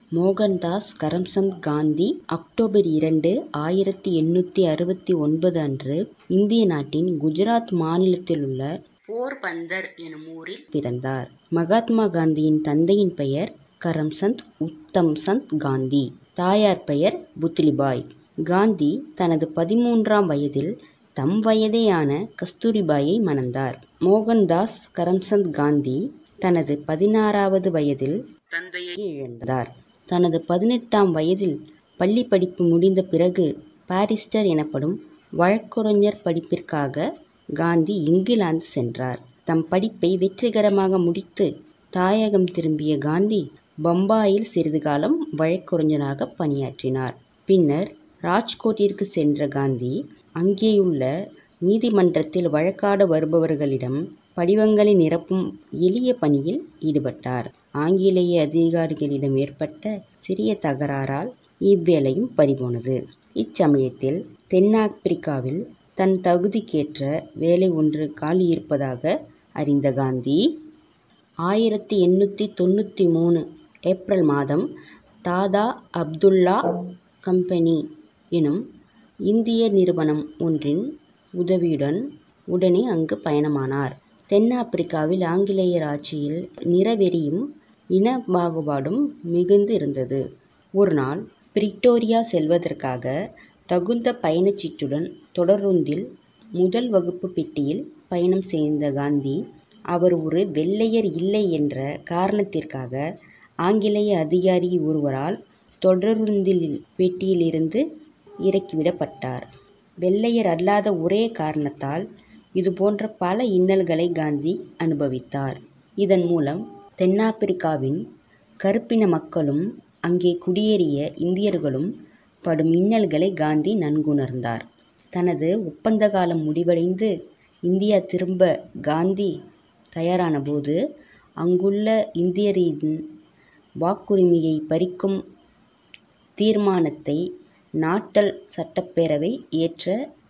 Mohandas Karamchand Gandhi October இரண்டு ஆயிரத்தி எண்ணூற்றி அறுபத்தி ஒன்பது அன்று இந்திய நாட்டின் குஜராத் மாநிலத்திலுள்ள போர்பந்தர் எனும் ஊரில் பிறந்தார் மகாத்மா காந்தியின் தந்தையின் பெயர் கரம்சந்த் உத்தம்சந்த் காந்தி தாயார் பெயர் புத்லிபாய் காந்தி தனது பதிமூன்றாம் வயதில் தம் வயதேயான கஸ்தூரிபாயை மணந்தார் மோகன்தாஸ் கரம்சந்த் காந்தி தனது பதினாறாவது வயதில் தந்தையை இழந்தார் தனது பதினெட்டாம் வயதில் பள்ளி படிப்பு முடிந்த பிறகு பாரிஸ்டர் எனப்படும் வழக்குரைஞர் படிப்பிற்காக காந்தி இங்கிலாந்து சென்றார் தம் படிப்பை வெற்றிகரமாக முடித்து தாயகம் திரும்பிய காந்தி பம்பாயில் சிறிது காலம் வழக்குரைஞராக பணியாற்றினார் பின்னர் ராஜ்கோட்டிற்கு சென்ற காந்தி அங்கேயுள்ள நீதிமன்றத்தில் வழக்காட வருபவர்களிடம் படிவங்களை நிரப்பும் எளிய பணியில் ஈடுபட்டார் ஆங்கிலேய அதிகாரிகளிடம் ஏற்பட்ட சிறிய தகராறால் இவ்வேலையும் பறிபோனது இச்சமயத்தில் தென்னாப்பிரிக்காவில் தன் தகுதிக்கேற்ற வேலை ஒன்று காலியிருப்பதாக அறிந்த காந்தி ஆயிரத்தி எண்ணூற்றி தொண்ணூற்றி மூணு ஏப்ரல் மாதம் தாதா அப்துல்லா கம்பெனி எனும் இந்திய நிறுவனம் ஒன்றின் உதவியுடன் உடனே அங்கு பயணமானார் தென்னாப்பிரிக்காவில் ஆங்கிலேயர் ஆட்சியில் நிறவெறியும் இன பாகுபாடும் மிகுந்து இருந்தது ஒரு நாள் பிரிட்டோரியா செல்வதற்காக தகுந்த பயணச்சீட்டுடன் தொடருந்தில் முதல் வகுப்பு பெட்டியில் பயணம் செய்த காந்தி அவர் ஒரு வெள்ளையர் இல்லை என்ற காரணத்திற்காக ஆங்கிலேய அதிகாரி ஒருவரால் தொடருந்தில் பெட்டியிலிருந்து இறக்கிவிடப்பட்டார் வெள்ளையர் அல்லாத ஒரே காரணத்தால் இதுபோன்ற பல இன்னல்களை காந்தி அனுபவித்தார் இதன் மூலம் தென்னாப்பிரிக்காவின் கருப்பின மக்களும் அங்கே குடியேறிய இந்தியர்களும் படும் இன்னல்களை காந்தி நன்குணர்ந்தார் தனது ஒப்பந்த காலம் முடிவடைந்து இந்தியா திரும்ப காந்தி தயாரானபோது அங்குள்ள இந்தியரின் வாக்குரிமையை பறிக்கும் தீர்மானத்தை நாட்டல் சட்டப்பேரவை ஏற்ற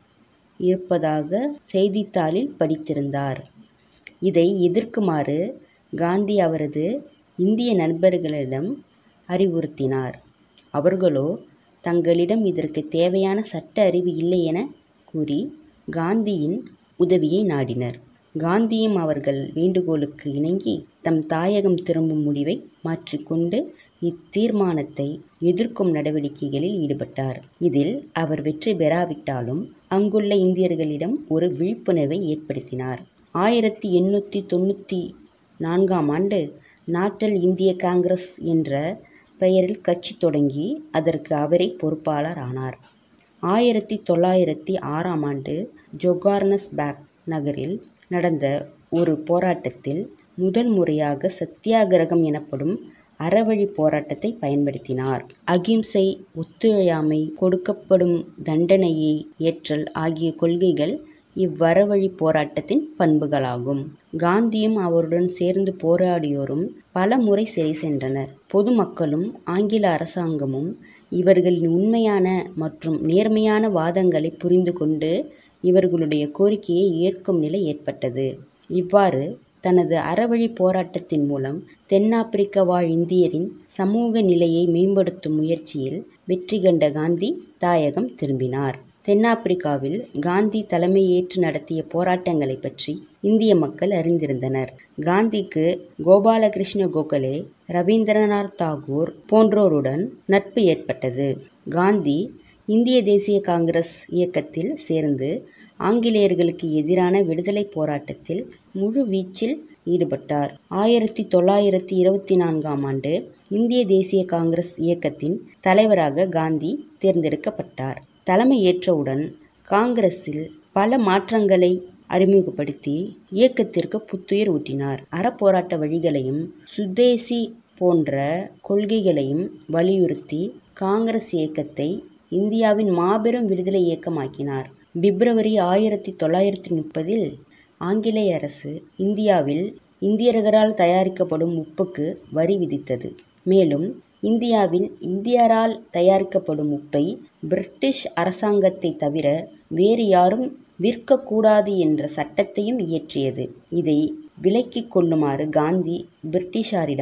இருப்பதாக செய்தித்தாளில் படித்திருந்தார் இதை எதிர்க்குமாறு காந்தி அவரது இந்திய நண்பர்களிடம் அறிவுறுத்தினார் அவர்களோ தங்களிடம் இதற்கு தேவையான சட்ட அறிவு இல்லை என கூறி காந்தியின் உதவியை நாடினர் காந்தியும் அவர்கள் வேண்டுகோளுக்கு இணங்கி தம் தாயகம் திரும்பும் முடிவை மாற்றிக்கொண்டு இத்தீர்மானத்தை எதிர்க்கும் நடவடிக்கைகளில் ஈடுபட்டார் இதில் அவர் வெற்றி பெறாவிட்டாலும் அங்குள்ள இந்தியர்களிடம் ஒரு விழிப்புணர்வை ஏற்படுத்தினார் ஆயிரத்தி எண்ணூற்றி தொண்ணூற்றி நான்காம் ஆண்டு நாட்டல் இந்திய காங்கிரஸ் என்ற பெயரில் கட்சி தொடங்கி அதற்கு அவரே பொறுப்பாளர் ஆனார் ஆயிரத்தி தொள்ளாயிரத்தி ஆறாம் ஆண்டு ஜொகார்னஸ்பேக் நகரில் நடந்த ஒரு போராட்டத்தில் முதல் முறையாக சத்தியாகிரகம் எனப்படும் அறவழி போராட்டத்தை பயன்படுத்தினார் அகிம்சை ஒத்துழையாமை கொடுக்கப்படும் தண்டனையை ஏற்றல் ஆகிய கொள்கைகள் இவ்வறவழி போராட்டத்தின் பண்புகளாகும் காந்தியும் அவருடன் சேர்ந்து போராடியோரும் பல முறை சிறை சென்றனர் பொதுமக்களும் ஆங்கில அரசாங்கமும் இவர்களின் உண்மையான மற்றும் நேர்மையான வாதங்களை புரிந்து கொண்டு இவர்களுடைய கோரிக்கையை ஏற்கும் நிலை ஏற்பட்டது இவ்வாறு தனது அறவழி போராட்டத்தின் மூலம் தென்னாப்பிரிக்க வாழ் இந்தியரின் சமூக நிலையை மேம்படுத்தும் முயற்சியில் வெற்றி கண்ட காந்தி தாயகம் திரும்பினார் தென்னாப்பிரிக்காவில் காந்தி தலைமையேற்று நடத்திய போராட்டங்களை பற்றி இந்திய மக்கள் அறிந்திருந்தனர் காந்திக்கு கோபாலகிருஷ்ண கோகலே ரவீந்திரநாத் தாகூர் போன்றோருடன் நட்பு ஏற்பட்டது காந்தி இந்திய தேசிய காங்கிரஸ் இயக்கத்தில் சேர்ந்து ஆங்கிலேயர்களுக்கு எதிரான விடுதலை போராட்டத்தில் முழு வீச்சில் ஈடுபட்டார் ஆயிரத்தி தொள்ளாயிரத்தி இருபத்தி நான்காம் ஆண்டு இந்திய தேசிய காங்கிரஸ் இயக்கத்தின் தலைவராக காந்தி தேர்ந்தெடுக்கப்பட்டார் தலைமையேற்றவுடன் காங்கிரஸில் பல மாற்றங்களை அறிமுகப்படுத்தி இயக்கத்திற்கு புத்துயிர் ஊட்டினார் அறப்போராட்ட வழிகளையும் சுதேசி போன்ற கொள்கைகளையும் வலியுறுத்தி காங்கிரஸ் இயக்கத்தை இந்தியாவின் மாபெரும் விடுதலை இயக்கமாக்கினார் பிப்ரவரி ஆயிரத்தி தொள்ளாயிரத்தி முப்பதில் ஆங்கிலேய அரசு இந்தியாவில் இந்தியர்களால் தயாரிக்கப்படும் உப்புக்கு வரி விதித்தது மேலும் இந்தியாவில் இந்தியரால் தயாரிக்கப்படும் உப்பை பிரிட்டிஷ் அரசாங்கத்தை தவிர வேறு யாரும் விற்கக்கூடாது என்ற சட்டத்தையும் இயற்றியது இதை விலக்கிக் கொள்ளுமாறு காந்தி பிரிட்டிஷாரிடம்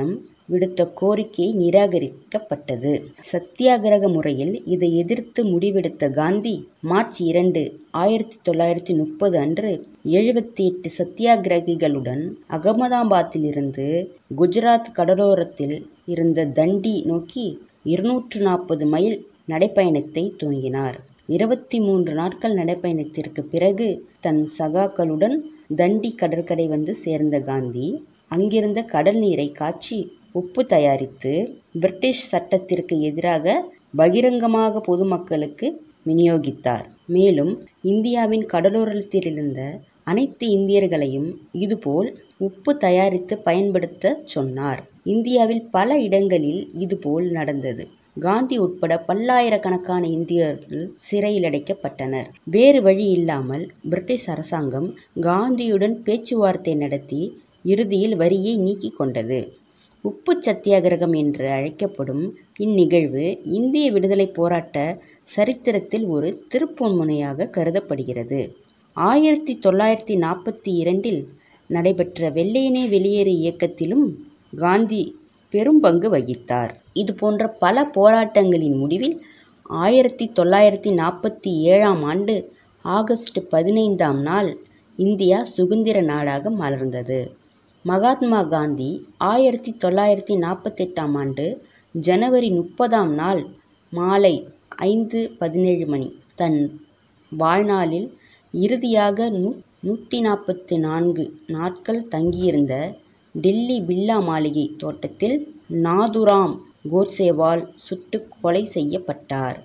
விடுத்த கோரிக்கை நிராகரிக்கப்பட்டது சத்தியாகிரக முறையில் இதை எதிர்த்து முடிவெடுத்த காந்தி மார்ச் இரண்டு ஆயிரத்தி தொள்ளாயிரத்தி முப்பது அன்று எழுபத்தி எட்டு சத்தியாகிரகிகளுடன் அகமதாபாத்திலிருந்து குஜராத் கடலோரத்தில் இருந்த தண்டி நோக்கி இருநூற்று நாற்பது மைல் நடைப்பயணத்தை துவங்கினார் இருபத்தி மூன்று நாட்கள் நடைப்பயணத்திற்கு பிறகு தன் சகாக்களுடன் தண்டி கடற்கரை வந்து சேர்ந்த காந்தி அங்கிருந்த கடல் நீரை காய்ச்சி உப்பு தயாரித்து பிரிட்டிஷ் சட்டத்திற்கு எதிராக பகிரங்கமாக பொதுமக்களுக்கு விநியோகித்தார் மேலும் இந்தியாவின் கடலோரத்திலிருந்த அனைத்து இந்தியர்களையும் இதுபோல் உப்பு தயாரித்து பயன்படுத்த சொன்னார் இந்தியாவில் பல இடங்களில் இதுபோல் நடந்தது காந்தி உட்பட பல்லாயிரக்கணக்கான இந்தியர்கள் சிறையில் அடைக்கப்பட்டனர் வேறு வழி இல்லாமல் பிரிட்டிஷ் அரசாங்கம் காந்தியுடன் பேச்சுவார்த்தை நடத்தி இறுதியில் வரியை நீக்கிக் கொண்டது உப்பு சத்தியாகிரகம் என்று அழைக்கப்படும் இந்நிகழ்வு இந்திய விடுதலை போராட்ட சரித்திரத்தில் ஒரு திருப்புமுனையாக கருதப்படுகிறது ஆயிரத்தி தொள்ளாயிரத்தி நாற்பத்தி இரண்டில் நடைபெற்ற வெள்ளையனே வெளியேறு இயக்கத்திலும் காந்தி பெரும் பங்கு வகித்தார் இது போன்ற பல போராட்டங்களின் முடிவில் ஆயிரத்தி தொள்ளாயிரத்தி நாற்பத்தி ஏழாம் ஆண்டு ஆகஸ்ட் பதினைந்தாம் நாள் இந்தியா சுதந்திர நாடாக மலர்ந்தது மகாத்மா காந்தி ஆயிரத்தி தொள்ளாயிரத்தி நாற்பத்தெட்டாம் ஆண்டு ஜனவரி முப்பதாம் நாள் மாலை ஐந்து பதினேழு மணி தன் வாழ்நாளில் இறுதியாக நூ நூற்றி நாற்பத்தி நான்கு நாட்கள் தங்கியிருந்த டெல்லி பில்லா மாளிகை தோட்டத்தில் நாதுராம் கோட்சேவால் சுட்டு கொலை செய்யப்பட்டார்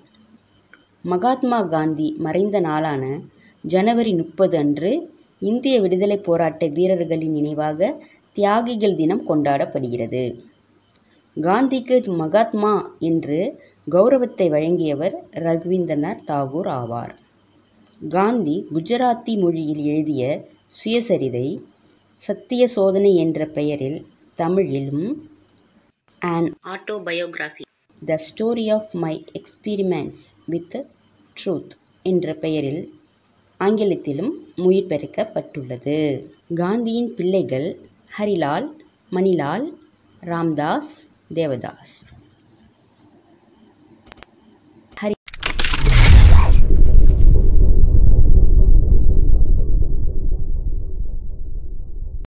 மகாத்மா காந்தி மறைந்த நாளான ஜனவரி முப்பது அன்று இந்திய விடுதலை போராட்ட வீரர்களின் நினைவாக தியாகிகள் தினம் கொண்டாடப்படுகிறது காந்திக்கு மகாத்மா என்று கௌரவத்தை வழங்கியவர் ரவீந்திரநாத் தாகூர் ஆவார் காந்தி குஜராத்தி மொழியில் எழுதிய சுயசரிதை சத்திய சோதனை என்ற பெயரில் தமிழிலும் an autobiography the story of my experiments with truth என்ற பெயரில் ஆங்கிலத்திலும் மொழிபெயர்க்கப்பட்டுள்ளது காந்தியின் பிள்ளைகள் ஹரிலால் மணிலால் ராம்தாஸ் தேவதாஸ்